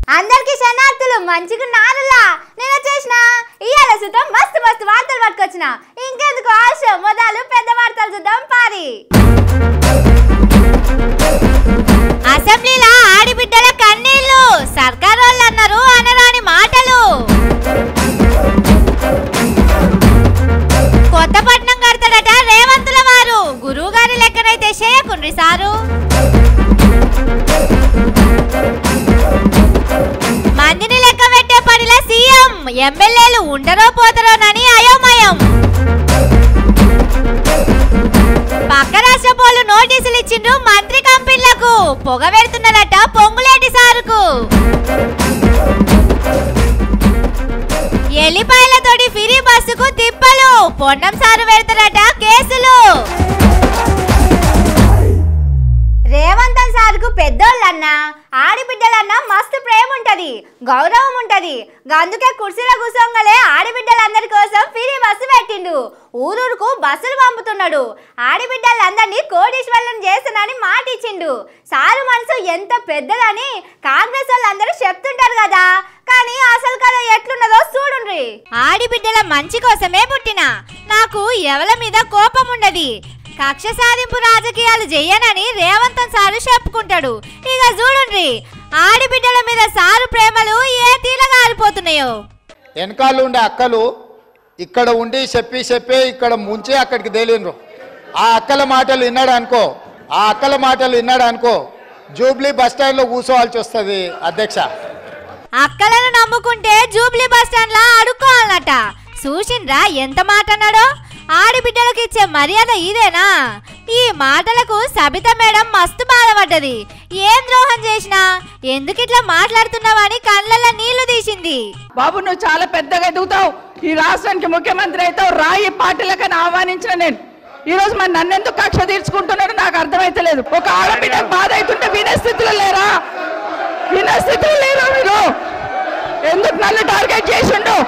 అందరికి శనార్థులు మంచిగా నారులా నేను వచ్చేసిన ఇవాళ సుతం మస్తు మస్తు వార్తలు పట్టుకొచ్చిన ఇంకెందుకు ఆశ మొదలు పెద్ద వార్తలు చూద్దాం పారి అసెంబ్లీలో ఆడిబిడ్డల కన్నీళ్లు సర్కార్ వాళ్ళు అన్నారు అనరాని మాటలు కొత్తపట్నం కడతాడట రేవంతుల వారు గురువు గారి లెక్కనైతే చేయకుండ్రి సారు మందిని లెక్క పెట్టే పనిలో సీఎం ఎమ్మెల్యేలు ఉండరో పోతారోనని అయోమయం పక్క రాష్ట్ర పోలు నోటీసులు ఇచ్చిండ్రు మంత్రి కంపెనీలకు పొగ పెడుతున్నారట పొంగులేటి సారుకు ఎల్లిపాయలతోటి ఫిరీ బస్సుకు తిప్పలు పొన్నం సారు పెడతారట కేసులు రేవంతన్ సార్కు పెద్దోళ్ళన్నా ఆడిబిడ్డలన్నా మస్తు ప్రేమ ఉంటది గౌరవం ఉంటది అందుకే కుర్చీలో కూసోంగలే ఆడిబిడ్డలందరి కోసం ఫ్రీ బస్సు పెట్టిండు ఊరూరుకు బస్సులు పంపుతున్నాడు ఆడిబిడ్డలందరినీ కోటీశ్వరులను చేస్తానని మాట ఇచ్చిండు సారు మనసు ఎంత పెద్దదని కాంగ్రెస్ వాళ్ళందరూ చెప్తుంటారు కదా కానీ అసలు కథ ఎట్లున్నదో చూడుండ్రి ఆడిబిడ్డల మంచి కోసమే పుట్టిన నాకు ఎవల మీద కోపం ఉండది కక్ష సాధింపు రాజకీయాలు చెయ్యనని రేవంతన్ సారు చెప్పుకుంటాడు ఇక చూడండి ఆడిబిడ్డల మీద సారు ప్రేమలు ఏ తీలగారిపోతున్నాయో వెనకాల ఉండే అక్కలు ఇక్కడ ఉండి చెప్పి చెప్పి ఇక్కడ ముంచి అక్కడికి తేలిండ్రు ఆ అక్కల మాటలు విన్నాడు అనుకో ఆ అక్కల మాటలు విన్నాడు అనుకో జూబ్లీ బస్ స్టాండ్లో కూర్చోవాల్సి వస్తుంది అధ్యక్ష అక్కలను నమ్ముకుంటే జూబ్లీ బస్ స్టాండ్ లా అడుక్కోవాలట చూసిండ్రా ఎంత మాట అన్నాడో ఆడిబిడ్డలకు ఇచ్చే మర్యాద ఇదేనా ఈ మాటలకు సబిత మేడం మస్తు బాధపడ్డది ఏం ద్రోహం చేసినా ఎందుకు ఇట్లా మాట్లాడుతున్నావని కళ్ళల్లో నీళ్లు తీసింది బాబు నువ్వు చాలా పెద్దగా ఎదుగుతావు ఈ రాష్ట్రానికి ముఖ్యమంత్రి అవుతావు రాయి పార్టీలకని ఆహ్వానించిన నేను ఈ రోజు మరి నన్నెందుకు కక్ష తీర్చుకుంటున్నాడు నాకు అర్థమైతలేదు ఒక ఆడబిడ్డ బాధ అవుతుంటే వినే స్థితిలో లేరా వినే స్థితిలో లేరా మీరు ఎందుకు నన్ను టార్గెట్ చేసిండు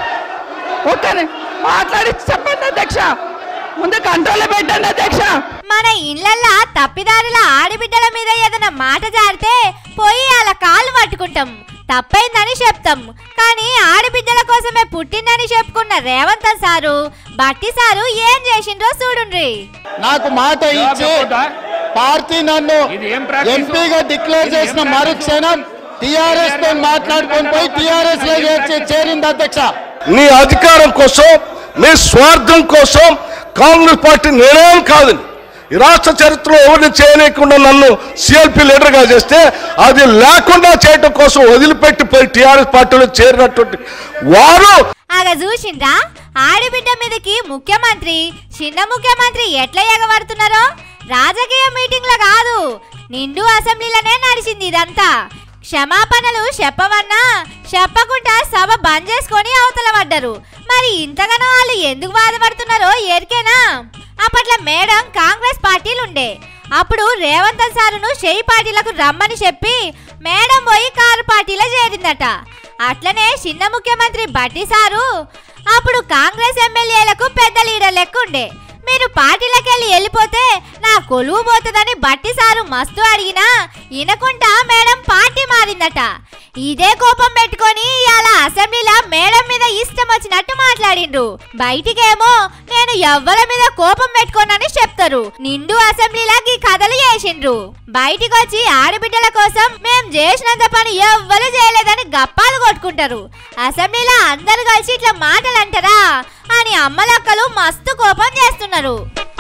ఒక్కని మాట్లాడి చెప్పండి అధ్యక్ష ముందు కంట్రోల్ పెట్టండి అధ్యక్ష మన ఇళ్ళల్లా తప్పిదారుల ఆడిబిడ్డల మీద ఏదైనా మాట జారితే పోయి అలా కాళ్ళు పట్టుకుంటాం తప్పైందని చెప్తాం కానీ ఆడిబిడ్డల కోసమే పుట్టిందని చెప్పుకున్న రేవంత్ సారు బట్టి సారు ఏం చేసిండ్రో చూడుండ్రి నాకు మాట ఇచ్చి చెప్పొద్దా? పార్టీ నన్ను ఇది ఏం ప్రాక్టీసు? ఎంపీగా డిక్లేర్ ఇది ఏం చేసిన ప్రాక్టీసు? మరుక్షణం టిఆర్ఎస్ తో మాట్లాడుకొని పోయి టిఆర్ఎస్ లో చేర్చి- చేరింది అధ్యక్ష నీ అధికారం కోసం నీ స్వార్థం కోసం కాంగ్రెస్ పార్టీ నిర్ణయం కాదు ఈ రాష్ట్ర చరిత్రలో ఎవరిని చేయలేకుండా నన్ను సిఎల్పి లీడర్గా చేస్తే అది లేకుండా చేయటం కోసం వదిలిపెట్టి పోయి టీఆర్ఎస్ పార్టీలో చేరినటువంటి వారు ఆగ చూసిండ్రా ఆడిబిడ్డ మీదకి ముఖ్యమంత్రి చిన్న ముఖ్యమంత్రి ఎట్లా ఎగబడుతున్నారో రాజకీయ మీటింగ్ల కాదు నిండు అసెంబ్లీలోనే నడిచింది ఇదంతా క్షమాపణలు చెప్పవన్నా చెప్పకుండా సభ బంద్ చేసుకొని అవతల పడ్డారు మరి ఇంతగానో వాళ్ళు ఎందుకు బాధపడుతున్నారో ఎరికేనా అప్పట్లో మేడం కాంగ్రెస్ పార్టీలు ఉండే అప్పుడు రేవంత్ సారును షెయి పార్టీలకు రమ్మని చెప్పి మేడం పోయి కారు పార్టీలో చేరిందట అట్లనే చిన్న ముఖ్యమంత్రి బట్టి సారు అప్పుడు కాంగ్రెస్ ఎమ్మెల్యేలకు పెద్ద లీడర్ లెక్క ఉండే మీరు పార్టీలకు వెళ్ళి వెళ్ళిపోతే నా కొలువు పోతుందని బట్టి సారు మస్తు అడిగినా వినకుండా మేడం పార్టీ మారిందట ఇదే కోపం పెట్టుకొని ఇవాళ అసెంబ్లీలో మేడం మీద ఇష్టం వచ్చినట్టు మాట్లాడిండ్రు బయటికేమో నేను ఎవ్వల మీద కోపం పెట్టుకోనని చెప్తారు నిండు అసెంబ్లీలోకి కథలు చేసిండ్రు బయటికి వచ్చి ఆడబిడ్డల కోసం మేం చేసినంత పని ఎవ్వరు చేయలేదని గప్పాలు కొట్టుకుంటారు అసెంబ్లీలో అందరు కలిసి ఇట్లా మాటలు అంటారా అని అమ్మలక్కలు మస్తు కోపం చేస్తున్నారు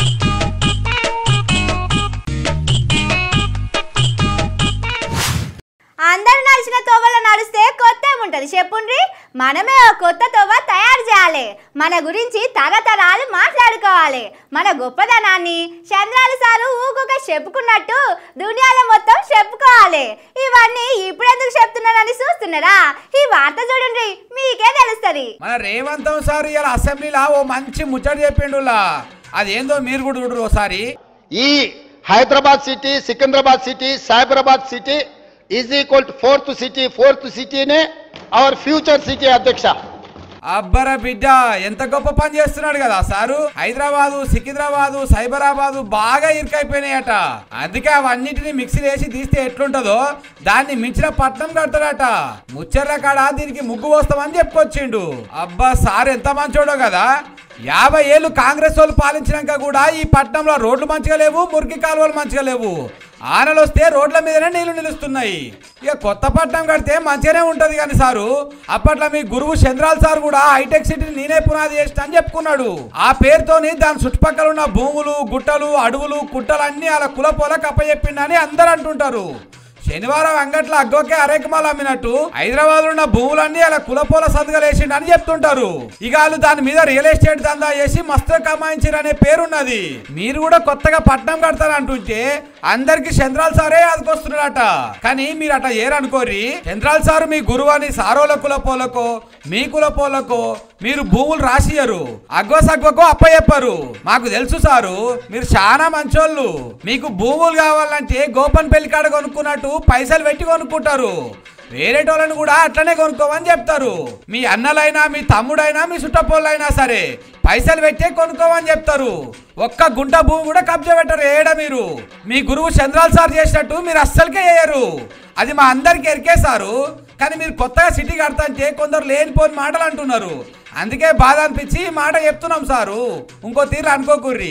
అందరు నడిచిన తోవలో నడిస్తే కొత్త ఏముంటది చెప్పుండ్రి మనమే ఒక కొత్త తోవ తయారు చేయాలి మన గురించి తరతరాలు మాట్లాడుకోవాలి మన గొప్పదనాన్ని చంద్రాలు సారు ఊకొక చెప్పుకున్నట్టు దునియాలో మొత్తం చెప్పుకోవాలి ఇవన్నీ ఇప్పుడెందుకు చెప్తున్నానని చూస్తున్నారా ఈ వార్త చూడండి మీకే తెలుస్తుంది మన రేవంతం సార్ ఇలా అసెంబ్లీలో ఓ మంచి ముచ్చట చెప్పిండులా అదేందో మీరు కూడా చూడరు ఒకసారి ఈ Hyderabad city Secunderabad city Cyberabad city is equal to fourth city fourth సిటీనే అవర్ ఫ్యూచర్ సిటీ అధ్యక్ష అబ్బరా బిడ్డ ఎంత గొప్ప పని చేస్తున్నాడు కదా సారు హైదరాబాదు సికింద్రాబాదు సైబరాబాదు బాగా ఇరుకైపోయినాయట అందుకే అవన్నిటిని మిక్సీ వేసి తీస్తే ఎట్లుంటదో దాన్ని మించిన పట్నం కడతాడట ముచ్చర్ల కాడ దీనికి ముగ్గు వస్తామని చెప్పుకొచ్చిండు అబ్బా సార్ ఎంత మంచోడో కదా యాభై ఏళ్ళు కాంగ్రెస్ వాళ్ళు పాలించినాక కూడా ఈ పట్నంలో రోడ్లు మంచిగా లేవు మురికి కాలువలు మంచిగా లేవు ఆనలు వస్తే రోడ్ల మీదనే నీళ్లు నిలుస్తున్నాయి ఇక కొత్త పట్నం కడితే మంచిగానే ఉంటది కానీ సారు అప్పట్లో మీ గురువు చంద్రాల్ సార్ కూడా హైటెక్ సిటీని నేనే పునాది చేస్తా అని చెప్పుకున్నాడు ఆ పేరుతోని దాని చుట్టుపక్కల ఉన్న భూములు గుట్టలు అడవులు కుట్టలు అన్ని అలా కులపోల కప్పచెప్పిండని అందరు అంటుంటారు శనివారం అంగట్ల అగ్గోకే అరేకమాలు అమ్మినట్టు హైదరాబాద్ ఉన్న భూములన్నీ అలా కులపోల సదుగలేసిండు అని చెప్తుంటారు ఇక వాళ్ళు దాని మీద రియల్ ఎస్టేట్ దందా చేసి మస్తు కమాయించారు అనే పేరున్నది మీరు కూడా కొత్తగా పట్నం కడతారంటుంటే అందరికి చంద్రాల్ సారే అదికొస్తున్నాడట కానీ మీరు అట్లా ఏరనుకోరి చంద్రాల్ సారు మీ గురువు అని సారోల కులపోలకో మీ కులపోలకో మీరు భూములు రాసియరు అగ్వ సగ్వకో అప్పచెప్పరు మాకు తెలుసు సారు మీరు చాలా మంచోళ్ళు మీకు భూములు కావాలంటే గోపన్ పెళ్లి కాడ కొనుక్కున్నట్టు పైసలు పెట్టి కొనుక్కుంటారు వేరేటోళ్ళని కూడా అట్లనే కొనుక్కోమని చెప్తారు మీ అన్నలైనా మీ తమ్ముడైనా మీ చుట్టపోళ్ళైనా సరే పైసలు పెట్టే కొనుక్కోమని చెప్తారు ఒక్క గుంట భూమి కూడా కబ్జా పెట్టరు ఏడ మీరు మీ గురువు చంద్రాల్ సార్ చేసినట్టు మీరు అస్సలకే వేయరు అది మా అందరికి ఎరికేశారు కానీ మీరు కొత్తగా సిటీ కడతాంటే కొందరు లేనిపోని మాటలు అంటున్నారు అందుకే బాధ అనిపించి ఈ మాట చెప్తున్నాం సారు ఇంకో తీరు అనుకోకుర్రి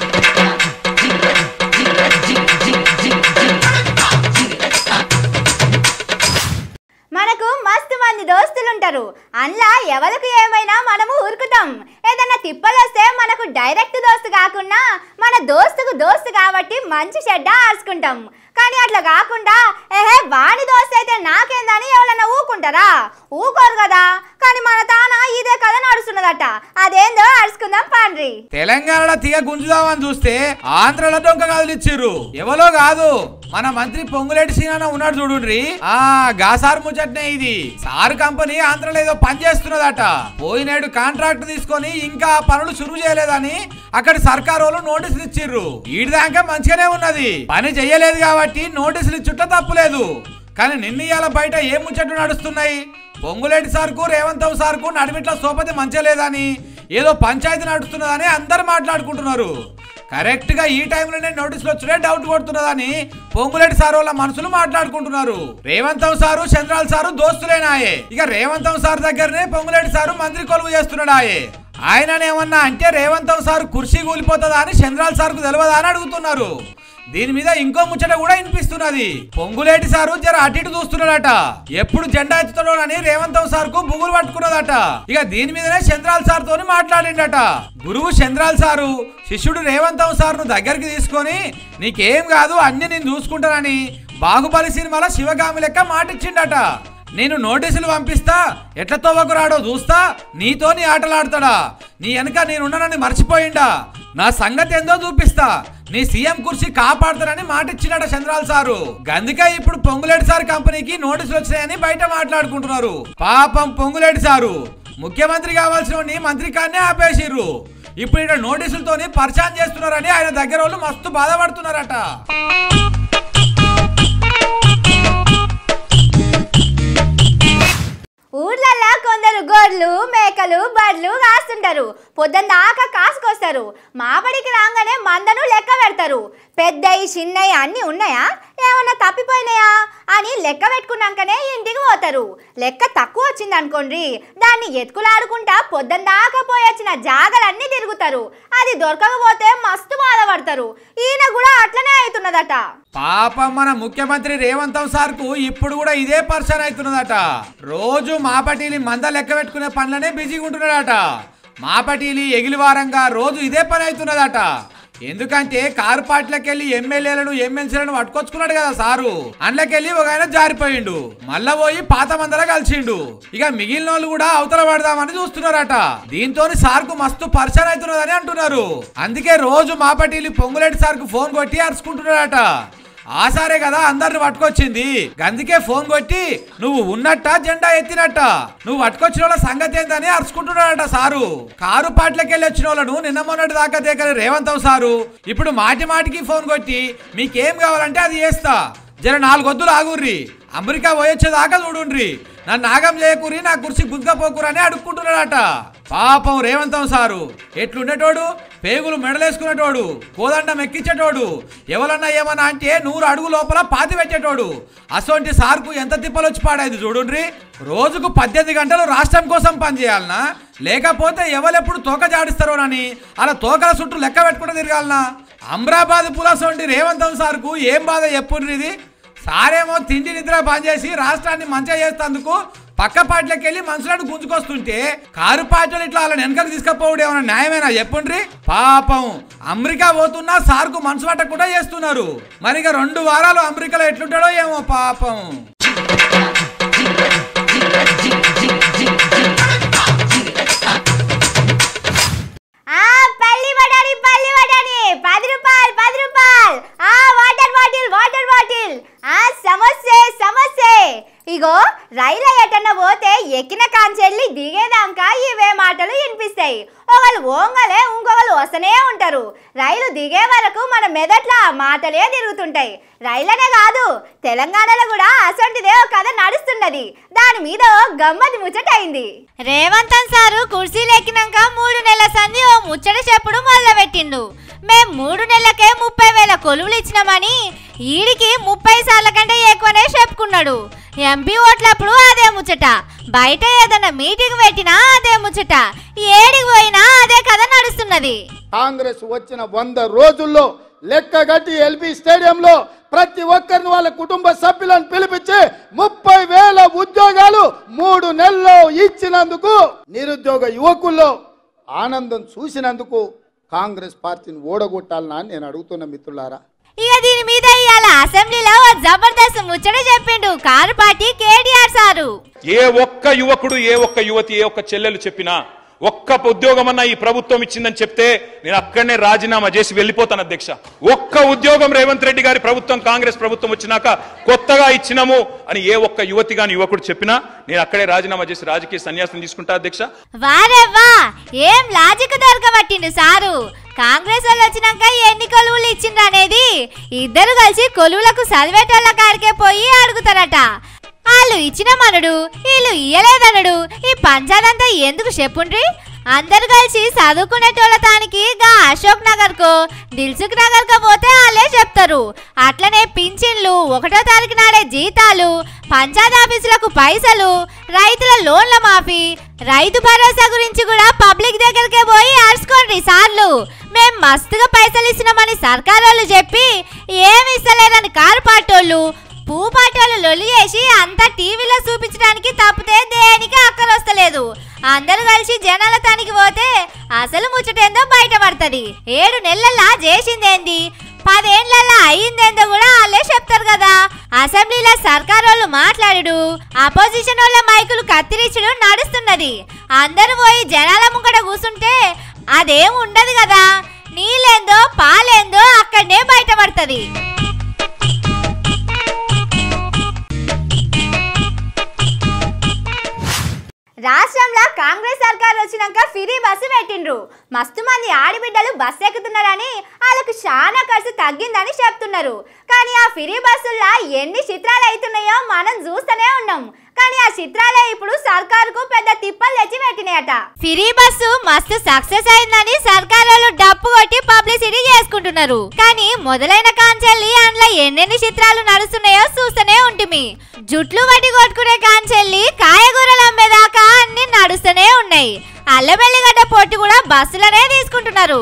మనకు మస్తు మంది దోస్తులు ఉంటారు అందులో ఎవరికి ఏమైనా మనము ఊరుకుతాం ఏదైనా తిప్పలు వస్తే మనకు డైరెక్ట్ దోస్తు కాకుండా మన దోస్తుకు దోస్తు కాబట్టి మంచి చెడ్డ ఆర్చుకుంటాం కానీ అట్లా కాకుండా ఏహే వాని దోస్తు అయితే నాకేందని ఎవరైనా ఊకుంటారా ఊకోరు కదా కానీ మన తాన ఇదే కథ నడుస్తున్నదట అదేందో అరుచుకుందాం పాండ్రి తెలంగాణలో తీగ గుంజుదామని చూస్తే ఆంధ్రలో డొంక కదిలిచ్చిర్రు ఎవరో కాదు మన మంత్రి పొంగులేటి సీనాన ఉన్నాడు చూడుండ్రి ఆ గాసారు ముచ్చట్నే ఇది సారు కంపెనీ ఆంధ్రలో ఏదో పని చేస్తున్నదట పోయినేడు కాంట్రాక్ట్ తీసుకొని ఇంకా ఆ పనులు చురువు చేయలేదని అక్కడ సర్కారు వాళ్ళు నోటీసులు ఇచ్చిర్రు ఈడిదాకా మంచిగానే ఉన్నది పని చెయ్యలేదు కాబట్టి నోటీసులు ఇచ్చుట తప్పులేదు కానీ నిన్న ఇవాళ బయట ఏం ముచ్చట్లు నడుస్తున్నాయి పొంగులేటి సార్కు రేవంత్ సార్కు నడిమిట్ల సోపతి మంచిగా లేదని ఏదో పంచాయతీ నడుస్తున్నదని అందరు మాట్లాడుకుంటున్నారు కరెక్ట్ గా ఈ టైంలోనే నోటీసులు వచ్చినే డౌట్ కొడుతున్నదని పొంగులేటి సార్ వాళ్ళ మనసులు మాట్లాడుకుంటున్నారు రేవంతం సారు చంద్రాల్ సారు దోస్తులేనాయే ఇక రేవంతం సార్ దగ్గరనే పొంగులేటి సారు మంత్రి కొలువు చేస్తున్నాడాయే ఆయననేమన్నా అంటే రేవంతం సార్ కుర్చీ కూలిపోతుందా అని చంద్రాల్ సార్కు తెలియదా అని అడుగుతున్నారు దీని మీద ఇంకో ముచ్చట కూడా వినిపిస్తున్నది పొంగులేటి సారు జర అటు ఇటు చూస్తున్నాడట ఎప్పుడు జెండా ఎత్తుతాడో అని రేవంతం సార్ కు బుగులు పట్టుకున్నదట ఇక దీని మీదనే చంద్రాల్ సార్ తోని మాట్లాడిండట గురువు చంద్రాల్ సారు శిష్యుడు రేవంతం సార్ ను దగ్గరికి తీసుకొని నీకేం కాదు అన్ని నేను చూసుకుంటానని బాహుబలి సినిమాలో శివగామి లెక్క మాటిచ్చిండట నేను నోటీసులు పంపిస్తా ఎట్ల తవ్వకు రాడో చూస్తా నీతో నీ ఆటలాడతాడా నీ వెనక నేనున్నానని మర్చిపోయిండా నా సంగతి ఏందో చూపిస్తా నీ సీఎం కుర్చీ కాపాడతానని మాటిచ్చినాడు చంద్రాల్ సారు గందుకే ఇప్పుడు పొంగులేటి సార్ కంపెనీకి నోటీసులు వచ్చాయని బయట మాట్లాడుకుంటున్నారు పాపం పొంగులేటి సారు ముఖ్యమంత్రి కావాల్సిన మంత్రి కాన్నే ఆపేసిర్రు ఇప్పుడు ఇక్కడ నోటీసులతోని పరిచయం చేస్తున్నారని ఆయన దగ్గర వాళ్ళు మస్తు బాధపడుతున్నారట ఊర్లల్లో కొందరు గొర్రెలు మేకలు బర్రెలు కాస్తుంటారు పొద్దున్న దాకా కాసుకొస్తారు మాబడికి రాగానే మందను లెక్క పెడతారు పెద్దయి చిన్నయి అన్నీ ఉన్నాయా ఏమన్నా తప్పిపోయినాయా అని లెక్క పెట్టుకున్నాకనే ఇంటికి పోతారు లెక్క తక్కువ వచ్చింది అనుకోండి దాన్ని ఎత్తుకులాడుకుంటా పొద్దున్న దాకా పోయి వచ్చిన జాగలన్నీ తిరుగుతారు అది దొరకకపోతే మస్తు బాధపడతారు ఈయన కూడా అట్లనే అవుతున్నదట పాపం మన ముఖ్యమంత్రి రేవంతం సార్ కు ఇప్పుడు కూడా ఇదే పర్సన్ అవుతున్నదట రోజు మాపటీలి మంద లెక్క పెట్టుకునే పనులనే బిజీగా ఉంటున్నాడట మాపటీలి ఎగిలివారంగా రోజు ఇదే పని అవుతున్నదట ఎందుకంటే కారు పార్టీలకు వెళ్ళి ఎమ్మెల్యేలను ఎమ్మెల్సీలను పట్టుకొచ్చుకున్నాడు కదా సారు అందులోకెళ్ళి ఒక ఆయన జారిపోయిండు మళ్ళా పోయి పాత మందల కలిసిండు ఇక మిగిలిన వాళ్ళు కూడా అవతల పడదామని చూస్తున్నారట దీంతో సార్కు మస్తు పరిచయం అవుతున్నదని అంటున్నారు అందుకే రోజు మాపటీలి పొంగులేటి సార్కు ఫోన్ కొట్టి అరుచుకుంటున్నాడట ఆ సారే కదా అందరిని పట్టుకొచ్చింది అందుకే ఫోన్ కొట్టి నువ్వు ఉన్నట్ట జెండా ఎత్తినట్ట నువ్వు పట్టుకొచ్చిన వాళ్ళ సంగతి ఏందని అరుచుకుంటున్నాడట సారు కారు పాటలకి వెళ్ళి వచ్చిన వాళ్ళను నిన్న మొన్నటి దాకా దేకని రేవంతం సారు ఇప్పుడు మాటి మాటికి ఫోన్ కొట్టి మీకేం కావాలంటే అది చేస్తా జర నాలుగు వద్దులు ఆగుర్రి అమెరికా పోయొచ్చేదాకా చూడుండ్రి నన్ను నాగం చేయకూరి నా కుర్చీ గుంజకపోకూరు అని అడుక్కుంటున్నాడట పాపం రేవంతం సారు ఎట్లుండేటోడు పేగులు మెడలేసుకునేటోడు కోదండం ఎక్కించేటోడు ఎవరన్నా ఏమన్నా అంటే నూరు అడుగు లోపల పాతి పెట్టేటోడు అసొంటి సార్కు ఎంత తిప్పలు వచ్చి పాడేది చూడుండ్రి రోజుకు పద్దెనిమిది గంటలు రాష్ట్రం కోసం పనిచేయాలనా లేకపోతే ఎవరెప్పుడు తోక జాడిస్తారోనని అలా తోకల చుట్టూ లెక్క పెట్టుకుంటూ తిరగాలనా అమ్రాబాద్ పులసొంటి రేవంతం సార్కు ఏం బాధ చెప్పుండ్రి ఇది సారేమో తిండి నిద్ర బంద్ చేసి రాష్ట్రాన్ని మంచిగా చేస్తేందుకు పక్క పార్టీలకు వెళ్ళి మనుషులను గుంజుకొస్తుంటే కారు పార్టీలు ఇట్లా వాళ్ళని వెనకకు తీసుకపోవడం ఏమైనా న్యాయమేనా చెప్పుండ్రి పాపం అమెరికా పోతున్నా సార్కు మనసు పట్టకుండా చేస్తున్నారు మరి ఇక రెండు వారాలు అమెరికాలో ఎట్లుంటాడో ఏమో పాపం ఆ పల్లి బఠానీ పల్లి బఠానీ పది రూపాయలు పది రూపాయలు ఆ వాటర్ బాటిల్ వాటర్ బాటిల్ ఆ సమస్యే సమస్యే ఇగో రైలు ఎటన్నా పోతే ఎక్కిన కాంచెల్లి దిగేదాకా ఇవే మాటలు వినిపిస్తాయి ఒకళ్ళు ఓంగలే ఇంకొకళ్ళు వస్తూనే ఉంటారు రైలు దిగే వరకు మన మెదట్లో ఆ మాటలే తిరుగుతుంటాయి రైలనే కాదు తెలంగాణలో కూడా అసొంటిదే ఒక కథ నడుస్తున్నది దాని మీద ఓ గమ్మతి ముచ్చటైంది రేవంతన్ సారు కుర్చీలు ఎక్కినాక మూడు నెలల సంధి ఓ ముచ్చట చెప్పుడు మొదలుపెట్టిండు మేం మూడు నెలలకే ముప్పై వేల కొలువులు ఇచ్చినామని ఈడికి ముప్పై సార్ల కంటే ఎక్కువనే చెప్పుకున్నాడు ఎంపీ ఓట్లప్పుడు అదే ముచ్చట బయట ఏదైనా మీటింగ్ పెట్టినా అదే ముచ్చట ఏడికి పోయినా అదే కథ నడుస్తున్నది కాంగ్రెస్ వచ్చిన వంద రోజుల్లో లెక్క గట్టి ఎల్బీ స్టేడియంలో ప్రతి ఒక్కరిని వాళ్ళ కుటుంబ సభ్యులను పిలిపించి ముప్పై వేల ఉద్యోగాలు మూడు నెలల్లో ఇచ్చినందుకు నిరుద్యోగ యువకుల్లో ఆనందం చూసినందుకు కాంగ్రెస్ పార్టీని ఓడగొట్టాలనా అని నేను అడుగుతున్న మిత్రులారా ఇక దీని మీద ఇవాళ అసెంబ్లీలో ఓ జబర్దస్త్ ముచ్చట చెప్పిండు కారు పార్టీ కేటీఆర్ సారు ఏ ఒక్క యువకుడు ఏ ఒక్క యువతి ఏ ఒక్క చెల్లెలు చెప్పినా ఒక్క ఉద్యోగం అన్న ఈ ప్రభుత్వం ఇచ్చిందని చెప్తే నేను అక్కడనే రాజీనామా చేసి వెళ్ళిపోతాను అధ్యక్ష ఒక్క ఉద్యోగం రేవంత్ రెడ్డి గారి ప్రభుత్వం కాంగ్రెస్ ప్రభుత్వం వచ్చినాక కొత్తగా ఇచ్చినాము అని ఏ ఒక్క యువతి గాని యువకుడు చెప్పినా నేను అక్కడే రాజీనామా చేసి రాజకీయ సన్యాసం తీసుకుంటా అధ్యక్ష వారెవ్వా ఏం లాజిక్ దొరకబట్టిండు సారు కాంగ్రెస్ వాళ్ళు వచ్చినాక ఎన్ని కొలువులు ఇచ్చిండ్రు అనేది ఇద్దరు కలిసి కొలువులకు చదివేటోళ్ళ కాడికే పోయి అడుగుతారట వాళ్ళు ఇచ్చిన మనుడు వీళ్ళు ఇయ్యలేదనుడు ఈ పంచాదంతా ఎందుకు చెప్పుండ్రి అందరు కలిసి చదువుకునేటోళ్ళ తానికి గా అశోక్ నగర్ కో దిల్సుఖ్ నగర్ కో పోతే వాళ్ళే చెప్తారు అట్లనే పింఛన్లు ఒకటో తారీఖు నాడే జీతాలు పంచాయతీ ఆఫీసులకు పైసలు రైతుల లోన్ల మాఫీ రైతు భరోసా గురించి కూడా పబ్లిక్ దగ్గరికే పోయి అరుచుకోండి సార్లు మేం మస్తుగా పైసలు ఇస్తున్నామని సర్కారోళ్ళు చెప్పి ఏమి ఇస్తలేరని కారు పాటోళ్ళు పూ పాటోళ్ళు లొల్లి చేసి అంతా టీవీలో చూపించడానికి తప్పితే దేనికి అక్కరొస్తలేదు అందరూ కలిసి జనాల తానికి పోతే అసలు ముచ్చటేందో బయటపడుతుంది ఏడు నెలల్లా చేసిందేంది పదేళ్లల్లా అయ్యిందేందో కూడా వాళ్ళే చెప్తారు కదా అసెంబ్లీలో సర్కార్ వాళ్ళు మాట్లాడుడు అపోజిషన్ వాళ్ళ మైకులు కత్తిరించడు నడుస్తున్నది అందరూ పోయి జనాల ముంగట కూర్చుంటే అదేం ఉండదు కదా నీళ్ళేందో పాలేందో అక్కడనే బయటపడుతుంది రాష్ట్రంలో కాంగ్రెస్ సర్కార్ వచ్చినాక ఫ్రీ బస్సు పెట్టిండ్రు మస్తు మంది ఆడిబిడ్డలు బస్సు ఎక్కుతున్నారని వాళ్ళకు చాలా ఖర్చు తగ్గిందని చెప్తున్నారు కానీ ఆ ఫ్రీ బస్సుల్లో ఎన్ని చిత్రాలు అవుతున్నాయో మనం చూస్తూనే ఉన్నాం కానీ ఆ చిత్రాలే ఇప్పుడు సర్కారుకు పెద్ద తిప్పలు తెచ్చి పెట్టినాయట ఫ్రీ బస్సు మస్తు సక్సెస్ అయిందని సర్కారు డప్పు కొట్టి పబ్లిసిటీ చేసుకుంటున్నారు కానీ మొదలైన కాంచెల్లి అందులో ఎన్నెన్ని చిత్రాలు నడుస్తున్నాయో చూస్తూనే ఉంటుంది జుట్లు వడ్డి కొట్టుకునే కాంచెల్లి కాయగూరలు అమ్మేదాకా అన్ని నడుస్తూనే ఉన్నాయి అల్లబెల్లిగడ్డ పొట్టు కూడా బస్సులనే తీసుకుంటున్నారు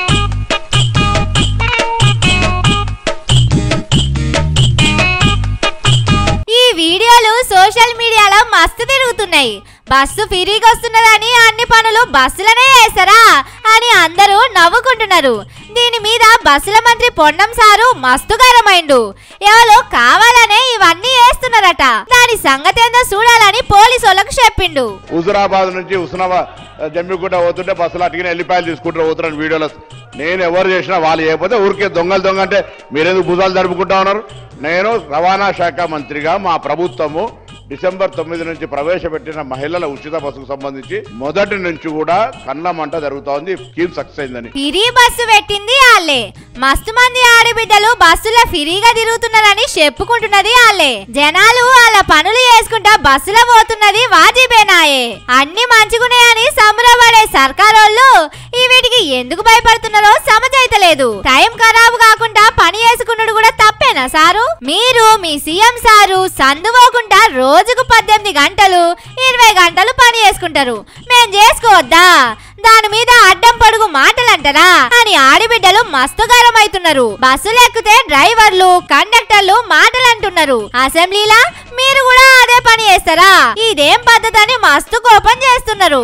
ఈ వీడియోలు సోషల్ మీడియాలో మస్తు తిరుగుతున్నాయి బస్సు ఫ్రీగా వస్తున్నదని అన్ని పనులు బస్సులనే చేస్తారా అని అందరూ నవ్వుకుంటున్నారు దీని మీద బస్సుల మంత్రి పొన్నం సారు మస్తు గరమైండు ఎవరో కావాలనే ఇవన్నీ వేస్తున్నారట దాని సంగతి ఏందో చూడాలని పోలీసు వాళ్ళకు చెప్పిండు హుజురాబాద్ నుంచి హుస్నాబాద్ జమ్మిగుట్ట పోతుంటే బస్సులు అటుకుని ఎల్లిపాయలు తీసుకుంటారు పోతున్నాను వీడియోలో నేను ఎవరు చేసినా వాళ్ళు చేయకపోతే ఊరికే దొంగలు దొంగ అంటే మీరెందుకు భుజాలు జరుపుకుంటా ఉన్నారు నేను రవాణా శాఖ మంత్రిగా మా ప్రభుత్వము డిసెంబర్ తొమ్మిది నుంచి ప్రవేశపెట్టిన మహిళల ఉచిత బస్సుకు సంబంధించి మొదటి నుంచి కూడా కళ్ళ మంట జరుగుతోంది స్కీమ్ సక్సెస్ అయిందని ఫిరీ బస్సు పెట్టింది ఆళ్ళే మస్తు మంది ఆడబిడ్డలు బస్సులో ఫ్రీగా తిరుగుతున్నారని చెప్పుకుంటున్నది ఆళ్ళే జనాలు వాళ్ళ పనులు చేసుకుంటా బస్సులో పోతున్నది వాజిబేనాయే అన్ని మంచిగున్నాయని సంబరపడే సర్కారోళ్ళు ఈ వీటికి ఎందుకు భయపడుతున్నారో సమజైతలేదు టైం ఖరాబు కాకుండా పని చేసుకున్నాడు కూడా తప్పేనా సారు మీరు మీ సీఎం సారు సందుపోకుండా రోజుకు పద్దెనిమిది గంటలు ఇరవై గంటలు పని చేసుకుంటారు మేం చేసుకోవద్దా దాని మీద అడ్డం పొడుగు మాటలంటారా అని ఆడిబిడ్డలు మస్తు గరం అవుతున్నారు బస్సులు ఎక్కితే డ్రైవర్లు కండక్టర్లు మాటలు అంటున్నారు అసెంబ్లీలా మీరు కూడా అదే పని చేస్తారా ఇదేం పద్ధతి అని మస్తు కోపం చేస్తున్నారు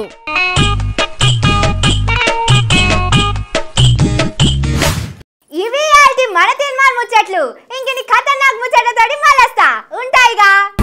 ఇవి ఆల్టి మన తీర్మాన్ ముచ్చట్లు ఇంక నీ ఖతర్నాక్ ముచ్చట్లతోటి మళ్ళొస్తా ఉంటాయిగా